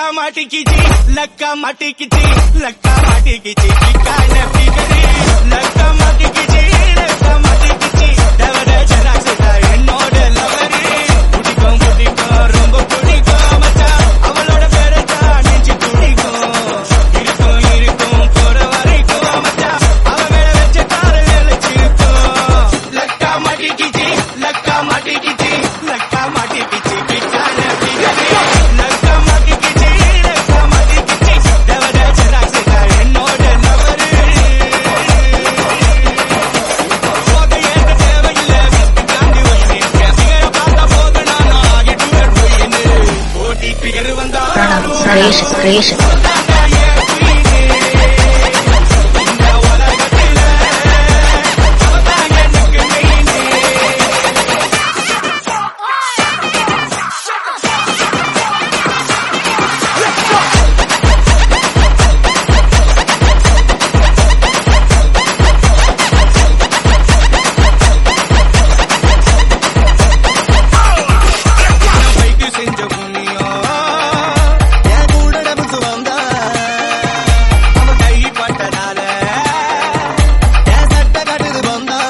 மாட்டிக்கிச்சு லக்கா மாட்டிக்கிச்சு லக்கா மாட்டிக்கிச்சு கிக்கான பிகரி லக்கா மாட்டிக்கிச்சு லக்கா மாட்டிக்கிச்சு தவற ஜராசதா என்னோட லவரி பிடிக்கும் பிடிக்கும் ரொம்ப பிடிக்கும் மச்சான் அவளோட பேரை தான் நெஞ்சு துடிக்கும் இருக்கும் இருக்கும் போற வரைக்கும் மச்சான் அவ மேல வச்ச காதல் நிலைச்சிருக்கும் லக்கா மாட்டிக்கிச்சு லக்கா மாட்டிக்கிச்சு லக்கா மாட்டிக்கிச்சு கிக்கான பிகரி லக்கா மாட்டிக்கிச்சு லக்கா மாட்டிக்கிச்சு தவற ஜராசதா என்னோட லவரி போதையேற்ற தேவையில்ல விஸ்கி காந்தி ஒயினு என் figure அ பார்த்தா போதும் நான் ஆகிடுவேன் ஒயினு போட்டி figure வந்தாலும் Creation, creation. தாண்டாயே queen. இந்த உலகத்தில அவதான் எனக்கு main. பைக்கு செஞ்ச புண்ணியம் என் கூட நமக்கு வந்தா அவ கை பட்டனால என் சட்டை கட்டுது வந்தா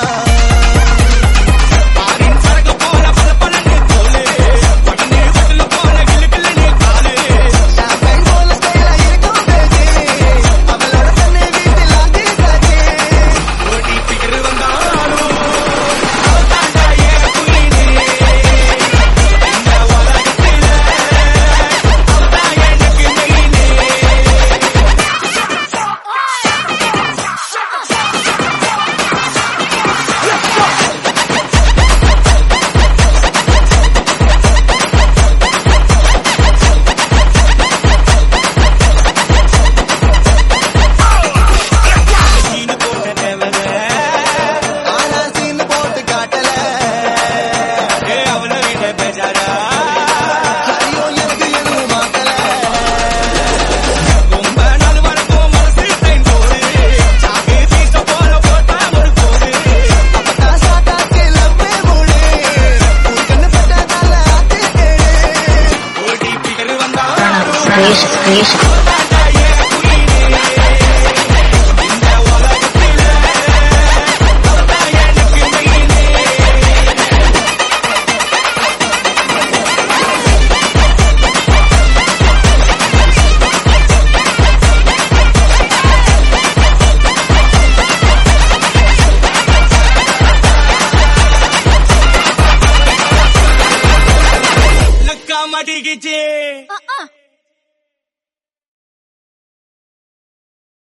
பாரின் சரக்கு போல பல பலன்னு தோலு உடனே வட்டுல போல கிளு கிளுன்னு காலு ஷாம்பைன் போல ஸ்டைலா இருக்கும் பேச்சு அவளோட கண்ணு வீட்டில் ஆட்டி சாச்சு ஓடி பிகர் வந்தாலும் அவ தாண்டா ஏன் குயினே இந்த உலகத்தில அவதான் எனக்கு மெயினே சீனு போட்ட தேவத ஆனா சீனு போட்டு காட்டல ஏ அவள விட பேஜாரா சரியோ எனக்கு எதுவும் மாட்டல ரொம்ப நாள் வரைக்கும் மனசு டைம் போடு சாக்கு பீச போல போட்டா ஒரு போடு அப்பதான் சாட்டாச்சு லவ்வே மூடு உன் கண்ணு பட்டதால ஆத்து கேடு ஓடி பிகர் வந்தா Creation, creation. அவதான்